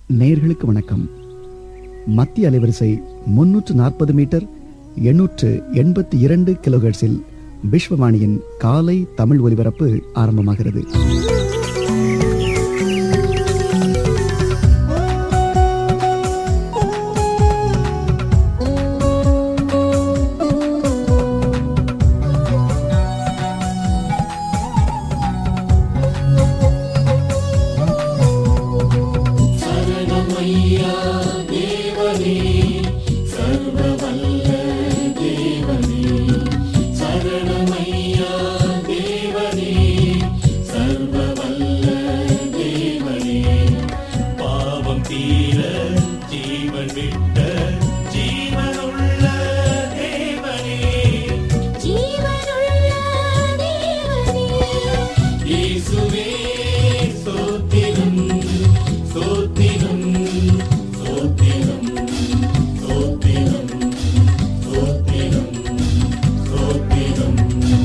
நேயர்களுக்கு வணக்கம் மத்திய அலைவரிசை முன்னூற்று நாற்பது மீட்டர் எண்ணூற்று எண்பத்தி இரண்டு கிலோஹெர்ட்ஸில் விஸ்வவாணியின் காலை தமிழ் ஒலிபரப்பு ஆரம்பமாகிறது பாவம் தீர ஜீவன் விட்ட ஜீவனுள்ள தேவனே ஜீவனுள்ள தேவனே இயேசுவே ஸ்தோத்திரம் ஸ்தோத்திரம் ஸ்தோத்திரம் ஸ்தோத்திரம் ஸ்தோத்திரம் ஸ்தோத்திரம்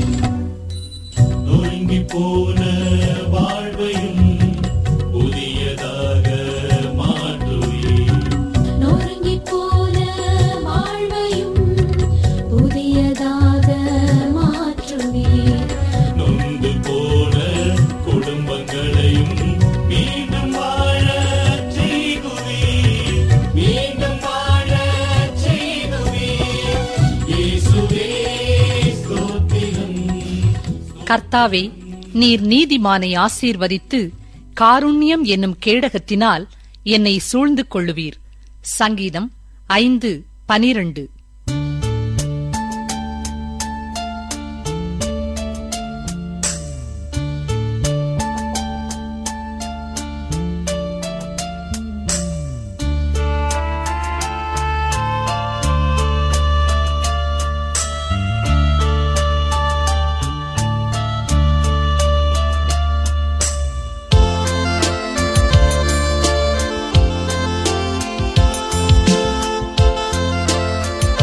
நொறுங்கி போன வாழ்வையும் புதியதாக மாற்றுவீர் நொறுங்கிப் போன வாழ்வையும் புதியதாக மாற்றுவீர் நொந்து போன குடும்பங்களையும் மீண்டும் வாழ செய்குவீர் மீண்டும் வாழ செய்குவீர் இயேசுவே ஸ்தோத்திரம் கர்த்தாவே நீர் நீதிமானை ஆசீர்வதித்து காருண்யம் என்னும் கேடகத்தினால் என்னை சூழ்ந்து கொள்ளுவீர் சங்கீதம் ஐந்து பனிரண்டு ஜீவனுள்ள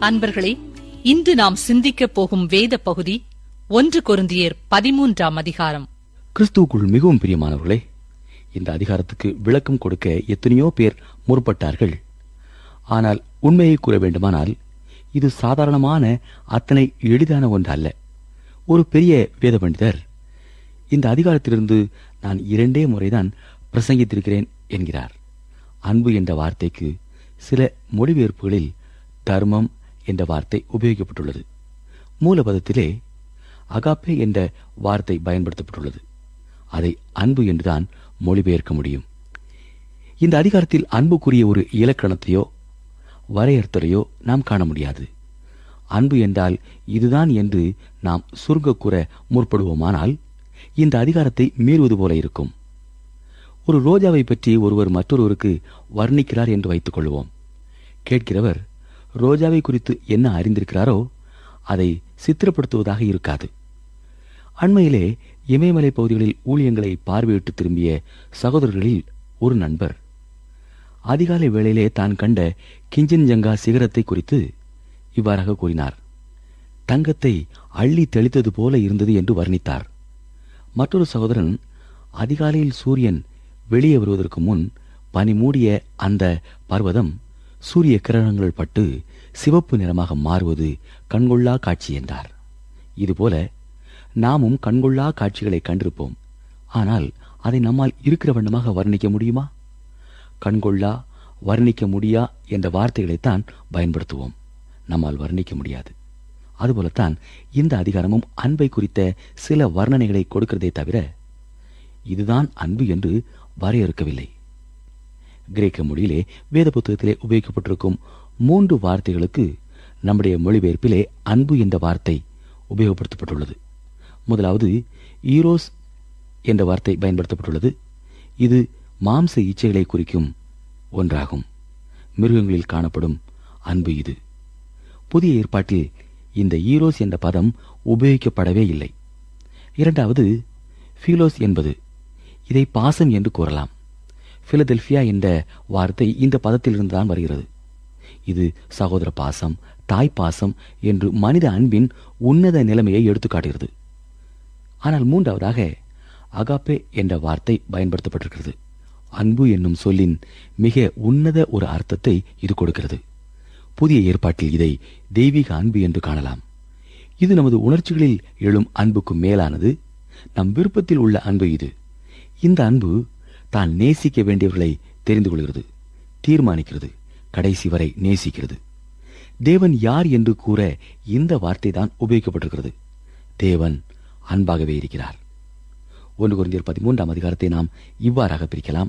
அன்பர்களே இன்று நாம் சிந்திக்கப் போகும் வேத பகுதி ஒன்று கொருந்தியர் பதிமூன்றாம் அதிகாரம் கிறிஸ்துவுக்குள் மிகவும் பிரியமானவர்களே இந்த அதிகாரத்துக்கு விளக்கம் கொடுக்க எத்தனையோ பேர் முற்பட்டார்கள் ஆனால் உண்மையை கூற வேண்டுமானால் இது சாதாரணமான அத்தனை எளிதான ஒன்று அல்ல ஒரு பெரிய வேத பண்டிதர் இந்த அதிகாரத்திலிருந்து நான் இரண்டே முறைதான் பிரசங்கித்திருக்கிறேன் என்கிறார் அன்பு என்ற வார்த்தைக்கு சில மொழிபெயர்ப்புகளில் தர்மம் என்ற வார்த்தை உபயோகிக்கப்பட்டுள்ளது மூலபதத்திலே அகாப்பே என்ற வார்த்தை பயன்படுத்தப்பட்டுள்ளது அதை அன்பு என்றுதான் மொழிபெயர்க்க முடியும் இந்த அதிகாரத்தில் அன்புக்குரிய ஒரு இலக்கணத்தையோ வரையறுத்தலையோ நாம் காண முடியாது அன்பு என்றால் இதுதான் என்று நாம் சுருங்க கூற முற்படுவோமானால் இந்த அதிகாரத்தை மீறுவது போல இருக்கும் ஒரு ரோஜாவை பற்றி ஒருவர் மற்றொருவருக்கு வர்ணிக்கிறார் என்று வைத்துக் கொள்வோம் கேட்கிறவர் ரோஜாவை குறித்து என்ன அறிந்திருக்கிறாரோ அதை சித்திரப்படுத்துவதாக இருக்காது அண்மையிலே இமயமலை பகுதிகளில் ஊழியங்களை பார்வையிட்டு திரும்பிய சகோதரர்களில் ஒரு நண்பர் அதிகாலை வேளையிலே தான் கண்ட கிஞ்சன்ஜங்கா சிகரத்தை குறித்து இவ்வாறாக கூறினார் தங்கத்தை அள்ளி தெளித்தது போல இருந்தது என்று வர்ணித்தார் மற்றொரு சகோதரன் அதிகாலையில் சூரியன் வெளியே வருவதற்கு முன் பனி மூடிய அந்த பர்வதம் சூரிய கிரணங்கள் பட்டு சிவப்பு நிறமாக மாறுவது கண்கொள்ளா காட்சி என்றார் இதுபோல நாமும் கண்கொள்ளா காட்சிகளை கண்டிருப்போம் ஆனால் அதை நம்மால் இருக்கிற வண்ணமாக வர்ணிக்க முடியுமா கண்கொள்ளா வர்ணிக்க முடியா என்ற வார்த்தைகளைத்தான் பயன்படுத்துவோம் நம்மால் வர்ணிக்க முடியாது அதுபோலத்தான் இந்த அதிகாரமும் அன்பை குறித்த சில வர்ணனைகளை கொடுக்கிறதே தவிர இதுதான் அன்பு என்று வரையறுக்கவில்லை கிரேக்க மொழியிலே வேத புத்தகத்திலே உபயோகிக்கப்பட்டிருக்கும் மூன்று வார்த்தைகளுக்கு நம்முடைய மொழிபெயர்ப்பிலே அன்பு என்ற வார்த்தை உபயோகப்படுத்தப்பட்டுள்ளது முதலாவது ஈரோஸ் என்ற வார்த்தை பயன்படுத்தப்பட்டுள்ளது இது மாம்ச இச்சைகளை குறிக்கும் ஒன்றாகும் மிருகங்களில் காணப்படும் அன்பு இது புதிய ஏற்பாட்டில் இந்த ஈரோஸ் என்ற பதம் உபயோகிக்கப்படவே இல்லை இரண்டாவது ஃபீலோஸ் என்பது இதை பாசம் என்று கூறலாம் பிலதெல்பியா என்ற வார்த்தை இந்த பதத்திலிருந்து தான் வருகிறது இது சகோதர பாசம் தாய் பாசம் என்று மனித அன்பின் உன்னத நிலைமையை எடுத்துக்காட்டுகிறது ஆனால் மூன்றாவதாக அகாப்பே என்ற வார்த்தை பயன்படுத்தப்பட்டிருக்கிறது அன்பு என்னும் சொல்லின் மிக உன்னத ஒரு அர்த்தத்தை இது கொடுக்கிறது புதிய ஏற்பாட்டில் இதை தெய்வீக அன்பு என்று காணலாம் இது நமது உணர்ச்சிகளில் எழும் அன்புக்கு மேலானது நம் விருப்பத்தில் உள்ள அன்பு இது இந்த அன்பு தான் நேசிக்க வேண்டியவர்களை தெரிந்து கொள்கிறது தீர்மானிக்கிறது கடைசி வரை நேசிக்கிறது தேவன் யார் என்று கூற இந்த வார்த்தை தான் உபயோகிக்கப்பட்டிருக்கிறது தேவன் அன்பாகவே இருக்கிறார் ஒன்று குறைந்தர் பதிமூன்றாம் அதிகாரத்தை நாம் இவ்வாறாக பிரிக்கலாம்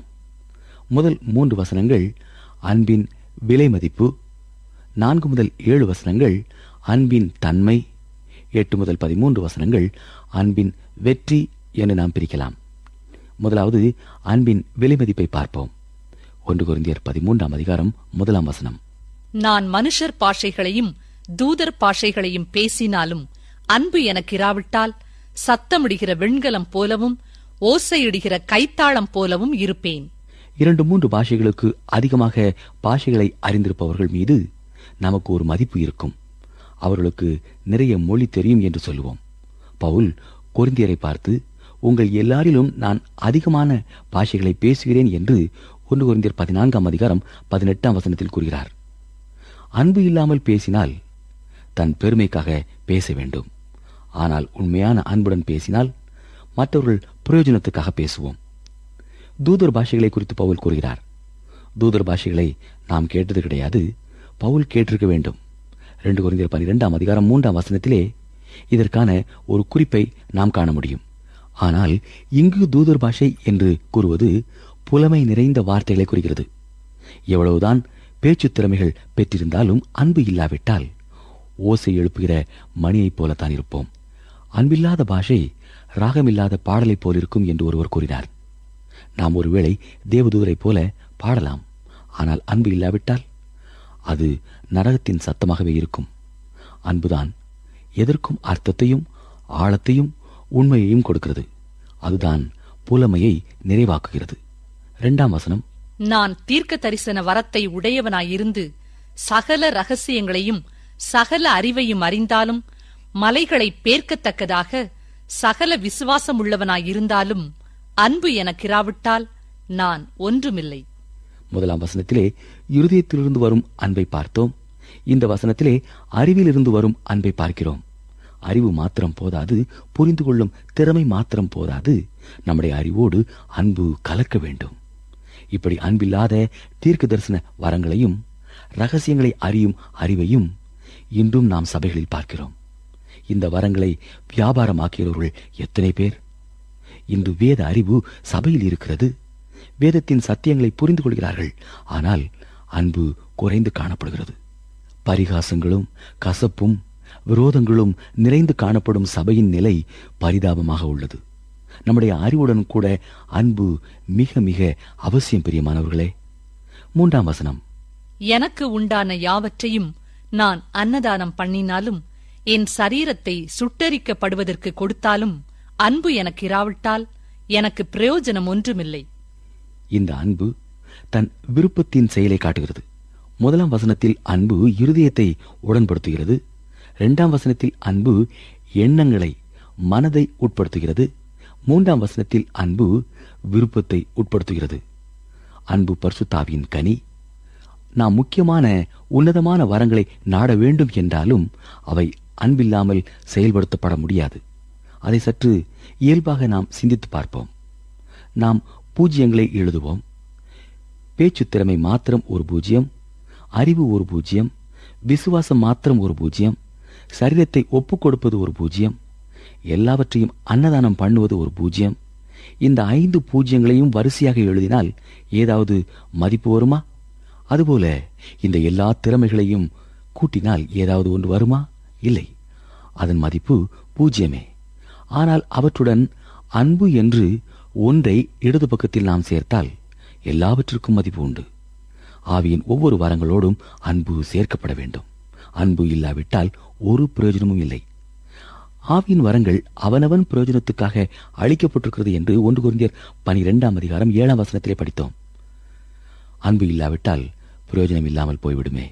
முதல் மூன்று வசனங்கள் அன்பின் விலை மதிப்பு நான்கு முதல் ஏழு வசனங்கள் அன்பின் தன்மை எட்டு முதல் பதிமூன்று வசனங்கள் அன்பின் வெற்றி என்று நாம் பிரிக்கலாம் முதலாவது அன்பின் விலை மதிப்பை பார்ப்போம் ஒன்று குருந்தியர் பதிமூன்றாம் அதிகாரம் முதலாம் வசனம் நான் மனுஷர் பாஷைகளையும் தூதர் பாஷைகளையும் பேசினாலும் அன்பு எனக்கு இராவிட்டால் சத்தமிடுகிற வெண்கலம் போலவும் ஓசையிடுகிற கைத்தாளம் போலவும் இருப்பேன் இரண்டு மூன்று பாஷைகளுக்கு அதிகமாக பாஷைகளை அறிந்திருப்பவர்கள் மீது நமக்கு ஒரு மதிப்பு இருக்கும் அவர்களுக்கு நிறைய மொழி தெரியும் என்று சொல்லுவோம் பவுல் கொரிந்தியரை பார்த்து உங்கள் எல்லாரிலும் நான் அதிகமான பாஷைகளை பேசுகிறேன் என்று ஒன்று கொரிந்தியர் பதினான்காம் அதிகாரம் பதினெட்டாம் வசனத்தில் கூறுகிறார் அன்பு இல்லாமல் பேசினால் தன் பெருமைக்காக பேச வேண்டும் ஆனால் உண்மையான அன்புடன் பேசினால் மற்றவர்கள் பிரயோஜனத்துக்காக பேசுவோம் தூதர் பாஷைகளை குறித்து பவுல் கூறுகிறார் தூதர் பாஷைகளை நாம் கேட்டது கிடையாது பவுல் கேட்டிருக்க வேண்டும் ரெண்டு குறைந்த பனிரெண்டாம் அதிகாரம் மூன்றாம் வசனத்திலே இதற்கான ஒரு குறிப்பை நாம் காண முடியும் ஆனால் இங்கு தூதர் பாஷை என்று கூறுவது புலமை நிறைந்த வார்த்தைகளை குறிக்கிறது எவ்வளவுதான் பேச்சு திறமைகள் பெற்றிருந்தாலும் அன்பு இல்லாவிட்டால் ஓசை எழுப்புகிற மணியைப் போலத்தான் இருப்போம் அன்பில்லாத பாஷை ராகமில்லாத பாடலைப் போலிருக்கும் என்று ஒருவர் கூறினார் நாம் ஒருவேளை தேவதூதரைப் போல பாடலாம் ஆனால் அன்பு இல்லாவிட்டால் அது நரகத்தின் சத்தமாகவே இருக்கும் அன்புதான் எதற்கும் அர்த்தத்தையும் ஆழத்தையும் உண்மையையும் கொடுக்கிறது அதுதான் புலமையை நிறைவாக்குகிறது இரண்டாம் வசனம் நான் தீர்க்க தரிசன வரத்தை உடையவனாயிருந்து சகல ரகசியங்களையும் சகல அறிவையும் அறிந்தாலும் மலைகளை பேர்க்கத்தக்கதாக சகல விசுவாசம் உள்ளவனாயிருந்தாலும் அன்பு எனக்கிராவிட்டால் நான் ஒன்றுமில்லை முதலாம் வசனத்திலே இருதயத்திலிருந்து வரும் அன்பை பார்த்தோம் இந்த வசனத்திலே அறிவிலிருந்து வரும் அன்பை பார்க்கிறோம் அறிவு மாத்திரம் போதாது புரிந்து கொள்ளும் திறமை மாத்திரம் போதாது நம்முடைய அறிவோடு அன்பு கலக்க வேண்டும் இப்படி அன்பில்லாத தீர்க்க தரிசன வரங்களையும் ரகசியங்களை அறியும் அறிவையும் இன்றும் நாம் சபைகளில் பார்க்கிறோம் இந்த வரங்களை வியாபாரமாக்கியவர்கள் எத்தனை பேர் இன்று வேத அறிவு சபையில் இருக்கிறது வேதத்தின் சத்தியங்களை புரிந்து கொள்கிறார்கள் ஆனால் அன்பு குறைந்து காணப்படுகிறது பரிகாசங்களும் கசப்பும் விரோதங்களும் நிறைந்து காணப்படும் சபையின் நிலை பரிதாபமாக உள்ளது நம்முடைய அறிவுடன் கூட அன்பு மிக மிக அவசியம் பிரியமானவர்களே மூன்றாம் வசனம் எனக்கு உண்டான யாவற்றையும் நான் அன்னதானம் பண்ணினாலும் என் சரீரத்தை சுட்டரிக்கப்படுவதற்கு கொடுத்தாலும் அன்பு எனக்கு இராவிட்டால் எனக்கு பிரயோஜனம் ஒன்றுமில்லை இந்த அன்பு தன் விருப்பத்தின் செயலை காட்டுகிறது முதலாம் வசனத்தில் அன்பு இருதயத்தை உடன்படுத்துகிறது இரண்டாம் வசனத்தில் அன்பு எண்ணங்களை மனதை உட்படுத்துகிறது மூன்றாம் வசனத்தில் அன்பு விருப்பத்தை உட்படுத்துகிறது அன்பு பரிசுத்தாவியின் கனி நாம் முக்கியமான உன்னதமான வரங்களை நாட வேண்டும் என்றாலும் அவை அன்பில்லாமல் செயல்படுத்தப்பட முடியாது அதை சற்று இயல்பாக நாம் சிந்தித்து பார்ப்போம் நாம் பூஜ்யங்களை எழுதுவோம் பேச்சு திறமை மாத்திரம் ஒரு பூஜ்யம் அறிவு ஒரு பூஜ்யம் விசுவாசம் மாத்திரம் ஒரு பூஜ்யம் சரீரத்தை ஒப்புக் கொடுப்பது ஒரு பூஜ்யம் எல்லாவற்றையும் அன்னதானம் பண்ணுவது ஒரு பூஜ்யம் இந்த ஐந்து பூஜ்யங்களையும் வரிசையாக எழுதினால் ஏதாவது மதிப்பு வருமா அதுபோல இந்த எல்லா திறமைகளையும் கூட்டினால் ஏதாவது ஒன்று வருமா இல்லை அதன் மதிப்பு பூஜ்யமே ஆனால் அவற்றுடன் அன்பு என்று ஒன்றை இடது பக்கத்தில் நாம் சேர்த்தால் எல்லாவற்றிற்கும் மதிப்பு உண்டு ஆவியின் ஒவ்வொரு வரங்களோடும் அன்பு சேர்க்கப்பட வேண்டும் அன்பு இல்லாவிட்டால் ஒரு பிரயோஜனமும் இல்லை ஆவியின் வரங்கள் அவனவன் பிரயோஜனத்துக்காக அளிக்கப்பட்டிருக்கிறது என்று ஒன்று குருந்தியர் பனிரெண்டாம் அதிகாரம் ஏழாம் வசனத்திலே படித்தோம் அன்பு இல்லாவிட்டால் பிரயோஜனம் இல்லாமல் போய்விடுமே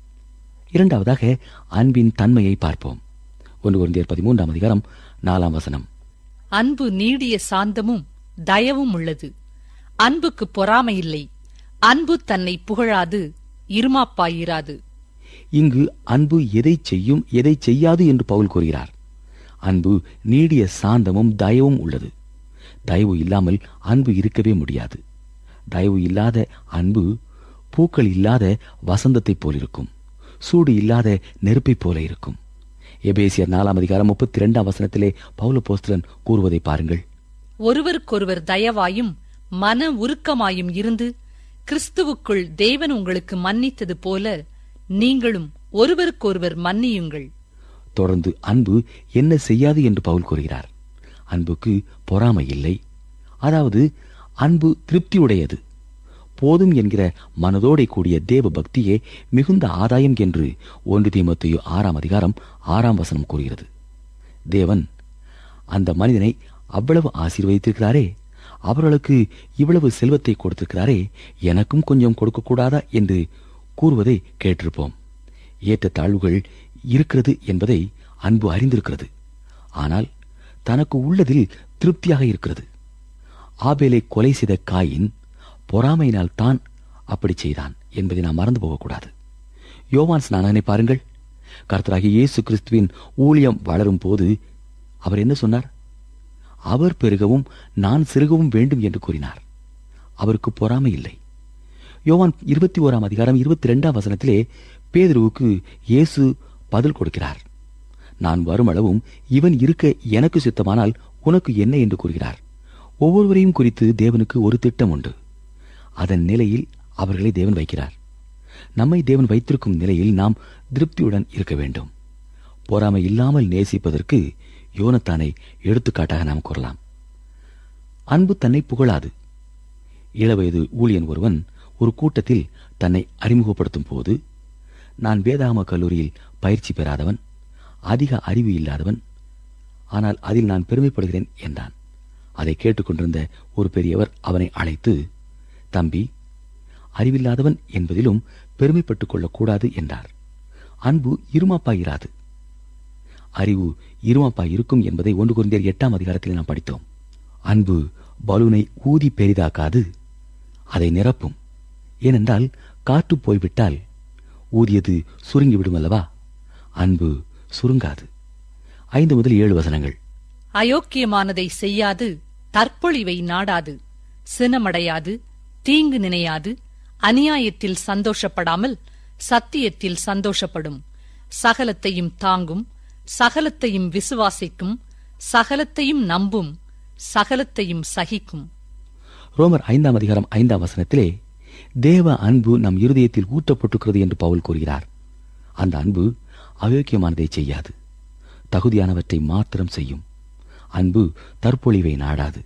இரண்டாவதாக அன்பின் தன்மையை பார்ப்போம் ஒன்று குருந்தியர் பதிமூன்றாம் அதிகாரம் நாலாம் வசனம் அன்பு நீடிய சாந்தமும் தயவும் உள்ளது அன்புக்கு பொறாமை இல்லை அன்பு தன்னை புகழாது இருமாப்பாயிராது இங்கு அன்பு எதை செய்யும் எதை செய்யாது என்று பவுல் கூறுகிறார் அன்பு நீடிய சாந்தமும் தயவும் உள்ளது தயவு இல்லாமல் அன்பு இருக்கவே முடியாது தயவு இல்லாத அன்பு பூக்கள் இல்லாத வசந்தத்தைப் போலிருக்கும் சூடு இல்லாத நெருப்பைப் போல இருக்கும் எபேசியர் நாலாம் அதிகாரம் முப்பத்தி இரண்டாம் வசனத்திலே பவுல போஸ்தலன் கூறுவதை பாருங்கள் ஒருவருக்கொருவர் தயவாயும் மன உருக்கமாயும் இருந்து கிறிஸ்துவுக்குள் தேவன் உங்களுக்கு மன்னித்தது போல நீங்களும் ஒருவருக்கொருவர் மன்னியுங்கள் தொடர்ந்து அன்பு என்ன செய்யாது என்று பவுல் கூறுகிறார் அன்புக்கு பொறாமை இல்லை அதாவது அன்பு திருப்தியுடையது போதும் என்கிற மனதோடே கூடிய தேவ பக்தியே மிகுந்த ஆதாயம் என்று ஒன்று தீமத்தையோ ஆறாம் அதிகாரம் ஆறாம் வசனம் கூறுகிறது தேவன் அந்த மனிதனை அவ்வளவு ஆசீர்வதித்திருக்கிறாரே அவர்களுக்கு இவ்வளவு செல்வத்தை கொடுத்திருக்கிறாரே எனக்கும் கொஞ்சம் கொடுக்கக்கூடாதா என்று கூறுவதை கேட்டிருப்போம் ஏற்ற தாழ்வுகள் இருக்கிறது என்பதை அன்பு அறிந்திருக்கிறது ஆனால் தனக்கு உள்ளதில் திருப்தியாக இருக்கிறது ஆபேலை கொலை செய்த காயின் பொறாமையினால் தான் அப்படி செய்தான் என்பதை நாம் மறந்து போகக்கூடாது யோவான் ஸ்நானனை பாருங்கள் கர்த்தராகிய இயேசு கிறிஸ்துவின் ஊழியம் வளரும் போது அவர் என்ன சொன்னார் அவர் பெருகவும் நான் சிறுகவும் வேண்டும் என்று கூறினார் அவருக்கு பொறாமை இல்லை யோவான் இருபத்தி ஓராம் அதிகாரம் இருபத்தி ரெண்டாம் வசனத்திலே பேதுருவுக்கு இயேசு பதில் கொடுக்கிறார் நான் வருமளவும் இவன் இருக்க எனக்கு சித்தமானால் உனக்கு என்ன என்று கூறுகிறார் ஒவ்வொருவரையும் குறித்து தேவனுக்கு ஒரு திட்டம் உண்டு அதன் நிலையில் அவர்களை தேவன் வைக்கிறார் நம்மை தேவன் வைத்திருக்கும் நிலையில் நாம் திருப்தியுடன் இருக்க வேண்டும் பொறாமை இல்லாமல் நேசிப்பதற்கு யோனத்தானை எடுத்துக்காட்டாக நாம் கூறலாம் அன்பு தன்னை புகழாது இளவயது ஊழியன் ஒருவன் ஒரு கூட்டத்தில் தன்னை அறிமுகப்படுத்தும் போது நான் வேதாகம கல்லூரியில் பயிற்சி பெறாதவன் அதிக அறிவு இல்லாதவன் ஆனால் அதில் நான் பெருமைப்படுகிறேன் என்றான் அதை கேட்டுக்கொண்டிருந்த ஒரு பெரியவர் அவனை அழைத்து தம்பி அறிவில்லாதவன் என்பதிலும் பெருமைப்பட்டுக் கொள்ளக்கூடாது என்றார் அன்பு இருமாப்பாயிராது அறிவு இருமாப்பாய் இருக்கும் என்பதை ஒன்று குறைந்தர் எட்டாம் அதிகாரத்தில் நாம் படித்தோம் அன்பு பலூனை ஊதி பெரிதாக்காது அதை நிரப்பும் ஏனென்றால் காற்று போய்விட்டால் ஊதியது சுருங்கிவிடும் அல்லவா அன்பு சுருங்காது ஐந்து முதல் ஏழு வசனங்கள் அயோக்கியமானதை செய்யாது தற்பொழிவை நாடாது சினமடையாது தீங்கு நினையாது அநியாயத்தில் சந்தோஷப்படாமல் சத்தியத்தில் சந்தோஷப்படும் சகலத்தையும் தாங்கும் சகலத்தையும் விசுவாசிக்கும் சகலத்தையும் நம்பும் சகலத்தையும் சகிக்கும் ரோமர் ஐந்தாம் அதிகாரம் ஐந்தாம் வசனத்திலே தேவ அன்பு நம் இருதயத்தில் ஊட்டப்பட்டிருக்கிறது என்று பவுல் கூறுகிறார் அந்த அன்பு அயோக்கியமானதை செய்யாது தகுதியானவற்றை மாத்திரம் செய்யும் அன்பு தற்பொழிவை நாடாது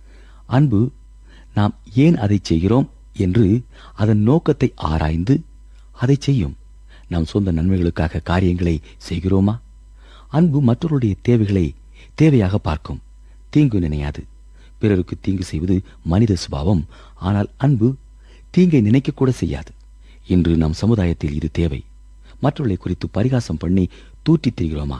அன்பு நாம் ஏன் அதை செய்கிறோம் என்று அதன் நோக்கத்தை ஆராய்ந்து அதை செய்யும் நம் சொந்த நன்மைகளுக்காக காரியங்களை செய்கிறோமா அன்பு மற்றவருடைய தேவைகளை தேவையாக பார்க்கும் தீங்கு நினையாது பிறருக்கு தீங்கு செய்வது மனித சுபாவம் ஆனால் அன்பு தீங்கை நினைக்கக்கூட செய்யாது இன்று நம் சமுதாயத்தில் இது தேவை மற்றவர்களை குறித்து பரிகாசம் பண்ணி தூற்றித் திரிகிறோமா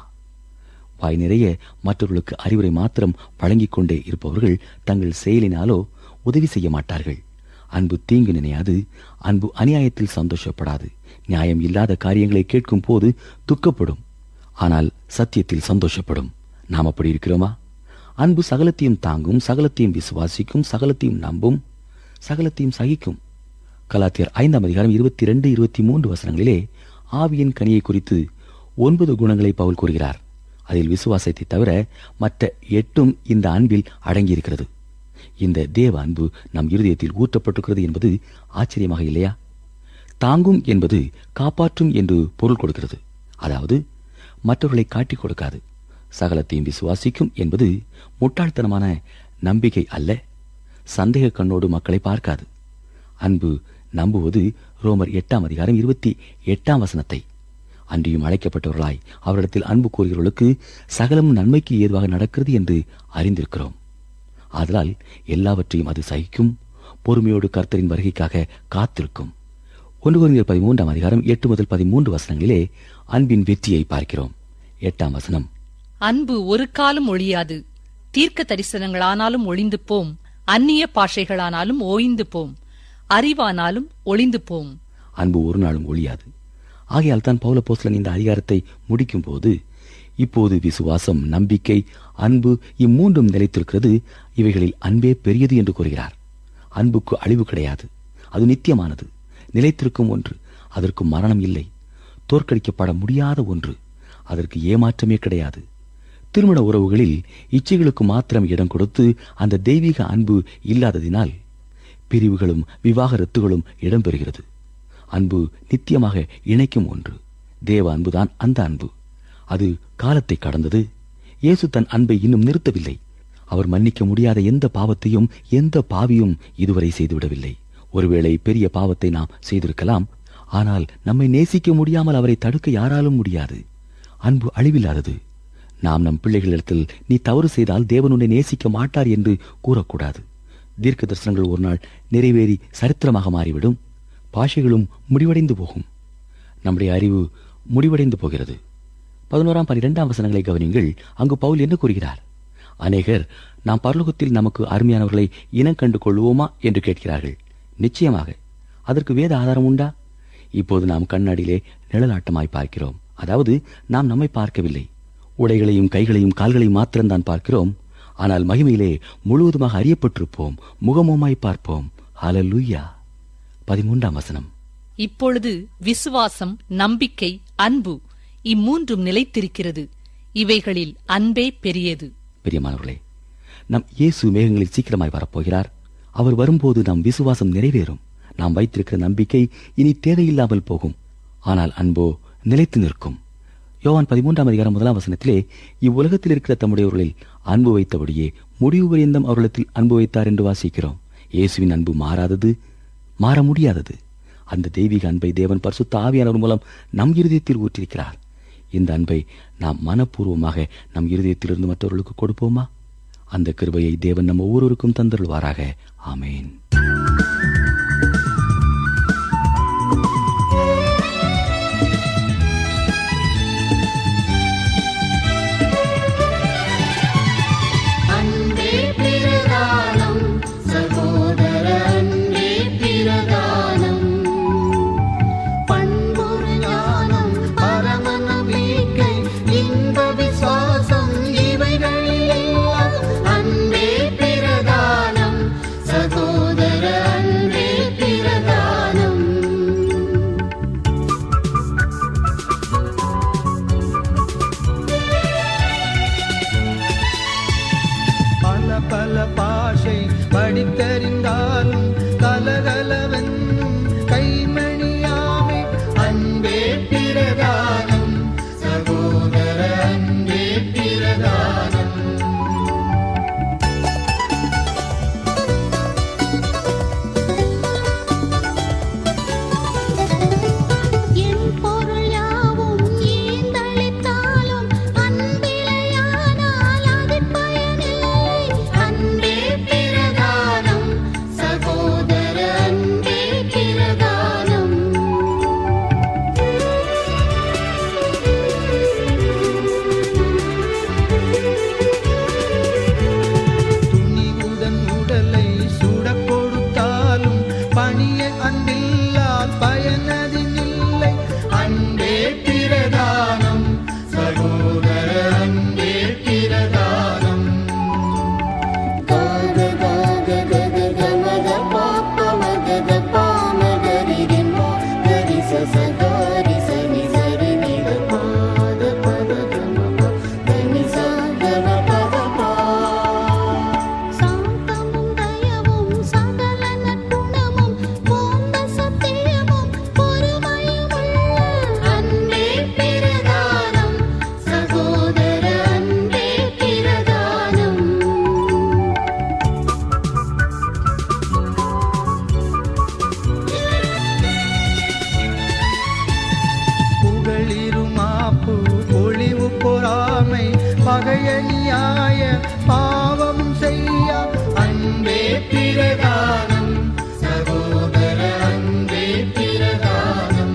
வாய் நிறைய மற்றவர்களுக்கு அறிவுரை மாத்திரம் வழங்கிக் கொண்டே இருப்பவர்கள் தங்கள் செயலினாலோ உதவி செய்ய மாட்டார்கள் அன்பு தீங்கு நினையாது அன்பு அநியாயத்தில் சந்தோஷப்படாது நியாயம் இல்லாத காரியங்களை கேட்கும் போது துக்கப்படும் ஆனால் சத்தியத்தில் சந்தோஷப்படும் நாம் அப்படி இருக்கிறோமா அன்பு சகலத்தையும் தாங்கும் சகலத்தையும் விசுவாசிக்கும் சகலத்தையும் நம்பும் சகலத்தையும் சகிக்கும் கலாத்தியர் ஐந்தாம் அதிகாரம் இருபத்தி ரெண்டு இருபத்தி மூன்று வசனங்களிலே ஆவியின் கனியை குறித்து ஒன்பது குணங்களை பவுல் கூறுகிறார் அதில் விசுவாசத்தை தவிர மற்ற எட்டும் இந்த அன்பில் அடங்கியிருக்கிறது இந்த தேவ அன்பு நம் இருதயத்தில் ஊற்றப்பட்டிருக்கிறது என்பது ஆச்சரியமாக இல்லையா தாங்கும் என்பது காப்பாற்றும் என்று பொருள் கொடுக்கிறது அதாவது மற்றவர்களை காட்டிக் கொடுக்காது சகலத்தையும் விசுவாசிக்கும் என்பது முட்டாள்தனமான நம்பிக்கை அல்ல சந்தேக கண்ணோடு மக்களை பார்க்காது அன்பு நம்புவது ரோமர் எட்டாம் அதிகாரம் இருபத்தி எட்டாம் வசனத்தை அன்றியும் அழைக்கப்பட்டவர்களாய் அவரிடத்தில் அன்பு கூறுகிறவர்களுக்கு சகலம் நன்மைக்கு ஏதுவாக நடக்கிறது என்று அறிந்திருக்கிறோம் ஆதலால் எல்லாவற்றையும் அது சகிக்கும் பொறுமையோடு கர்த்தரின் வருகைக்காக காத்திருக்கும் ஒன்று குறைந்தர் பதிமூன்றாம் அதிகாரம் எட்டு முதல் பதிமூன்று வசனங்களிலே அன்பின் வெற்றியை பார்க்கிறோம் எட்டாம் வசனம் அன்பு ஒரு காலம் ஒழியாது தீர்க்க தரிசனங்களானாலும் ஒளிந்து போம் அந்நிய பாஷைகளானாலும் ஓய்ந்து போம் அறிவானாலும் ஒளிந்து போம் அன்பு ஒரு நாளும் ஒழியாது ஆகையால் தான் பவுல போஸ்லன் இந்த அதிகாரத்தை முடிக்கும் போது இப்போது விசுவாசம் நம்பிக்கை அன்பு இம்மூன்றும் நிலைத்திருக்கிறது இவைகளில் அன்பே பெரியது என்று கூறுகிறார் அன்புக்கு அழிவு கிடையாது அது நித்தியமானது நிலைத்திருக்கும் ஒன்று அதற்கு மரணம் இல்லை தோற்கடிக்கப்பட முடியாத ஒன்று அதற்கு ஏமாற்றமே கிடையாது திருமண உறவுகளில் இச்சைகளுக்கு மாத்திரம் இடம் கொடுத்து அந்த தெய்வீக அன்பு இல்லாததினால் பிரிவுகளும் விவாகரத்துகளும் இடம்பெறுகிறது அன்பு நித்தியமாக இணைக்கும் ஒன்று தேவ அன்புதான் அந்த அன்பு அது காலத்தை கடந்தது இயேசு தன் அன்பை இன்னும் நிறுத்தவில்லை அவர் மன்னிக்க முடியாத எந்த பாவத்தையும் எந்த பாவியும் இதுவரை செய்துவிடவில்லை ஒருவேளை பெரிய பாவத்தை நாம் செய்திருக்கலாம் ஆனால் நம்மை நேசிக்க முடியாமல் அவரை தடுக்க யாராலும் முடியாது அன்பு அழிவில்லாதது நாம் நம் பிள்ளைகளிடத்தில் நீ தவறு செய்தால் தேவன் உன்னை நேசிக்க மாட்டார் என்று கூறக்கூடாது தீர்க்க தரிசனங்கள் ஒரு நாள் நிறைவேறி சரித்திரமாக மாறிவிடும் பாஷைகளும் முடிவடைந்து போகும் நம்முடைய அறிவு முடிவடைந்து போகிறது பதினோராம் பனிரெண்டாம் வசனங்களை கவனிங்கள் அங்கு பவுல் என்ன கூறுகிறார் அநேகர் நாம் பரலோகத்தில் நமக்கு அருமையானவர்களை இனம் கண்டு கொள்வோமா என்று கேட்கிறார்கள் நிச்சயமாக அதற்கு வேத ஆதாரம் உண்டா இப்போது நாம் கண்ணாடியிலே நிழலாட்டமாய் பார்க்கிறோம் அதாவது நாம் நம்மை பார்க்கவில்லை உடைகளையும் கைகளையும் கால்களையும் மாத்திரம்தான் பார்க்கிறோம் ஆனால் மகிமையிலே முழுவதுமாக அறியப்பட்டிருப்போம் முகமுமாய் பார்ப்போம் ஹalleluya பதிமூன்றாம் வசனம் இப்பொழுது விசுவாசம் நம்பிக்கை அன்பு இம்மூன்றும் நிலைத்திருக்கிறது இவைகளில் அன்பே பெரியது பிரியமானவர்களே நம் இயேசு மேகங்களில் சீக்கிரமாய் வரப்போகிறார் அவர் வரும்போது நம் விசுவாசம் நிறைவேறும் நாம் வைத்திருக்கிற நம்பிக்கை இனி தேவையில்லாமல் போகும் ஆனால் அன்போ நிலைத்து நிற்கும் யோவான் பதிமூன்றாம் அதிகாரம் முதலாம் வசனத்திலே இவ்வுலகத்தில் இருக்கிற தம்முடையவர்களில் அன்பு வைத்தபடியே முடிவு பரியந்தம் அவர்களிடத்தில் அன்பு வைத்தார் என்று வாசிக்கிறோம் இயேசுவின் அன்பு மாறாதது மாற முடியாதது அந்த தெய்வீக அன்பை தேவன் பரிசுத்த ஆவியானவர் மூலம் நம் இருதயத்தில் ஊற்றிருக்கிறார் இந்த அன்பை நாம் மனப்பூர்வமாக நம் இருதயத்திலிருந்து மற்றவர்களுக்கு கொடுப்போமா அந்த கிருபையை தேவன் நம் ஒவ்வொருவருக்கும் தந்தருள்வாராக ஆமேன் பாவம் செய்ய அன்பே பிரதானம் சகோதர அன்பே பிரதானம்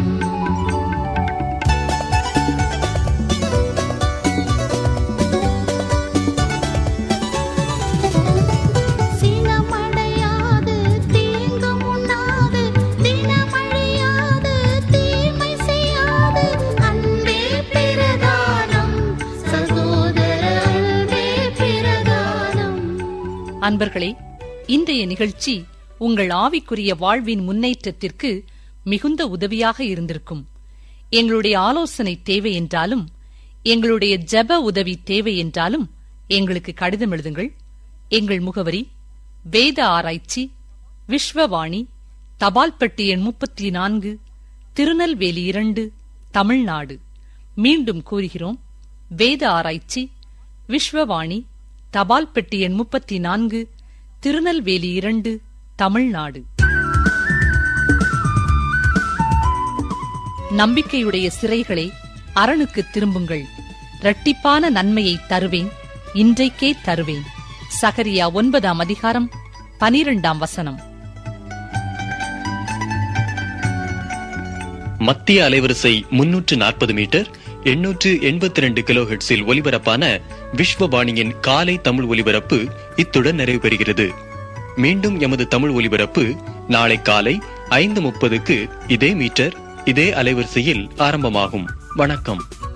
சினமடையாது தீங்கு உண்ணாது தினமழியாது தீமை செய்யாது அன்பே பிரதானம் சகோதர அன்பே பிரதானம் அன்பர்களே இன்றைய நிகழ்ச்சி உங்கள் ஆவிக்குரிய வாழ்வின் முன்னேற்றத்திற்கு மிகுந்த உதவியாக இருந்திருக்கும் எங்களுடைய ஆலோசனை தேவை என்றாலும் எங்களுடைய ஜெப உதவி தேவை என்றாலும் எங்களுக்கு கடிதம் எழுதுங்கள் எங்கள் முகவரி வேத ஆராய்ச்சி விஸ்வவாணி தபால் பெட்டி எண் முப்பத்தி நான்கு திருநெல்வேலி இரண்டு தமிழ்நாடு மீண்டும் கூறுகிறோம் வேத ஆராய்ச்சி விஸ்வவாணி தபால் பெட்டி எண் முப்பத்தி நான்கு திருநெல்வேலி இரண்டு தமிழ்நாடு நம்பிக்கையுடைய சிறைகளே அரணுக்கு திரும்புங்கள் இரட்டிப்பான நன்மையை தருவேன் இன்றைக்கே தருவேன் சகரியா ஒன்பதாம் அதிகாரம் பனிரெண்டாம் வசனம் மத்திய அலைவரிசை முன்னூற்று நாற்பது மீட்டர் எண்ணூற்று எண்பத்தி ரெண்டு கிலோ ஹெட்ஸில் ஒலிபரப்பான விஸ்வபாணியின் காலை தமிழ் ஒலிபரப்பு இத்துடன் நிறைவு பெறுகிறது மீண்டும் எமது தமிழ் ஒலிபரப்பு நாளை காலை ஐந்து முப்பதுக்கு இதே மீட்டர் இதே அலைவரிசையில் ஆரம்பமாகும் வணக்கம்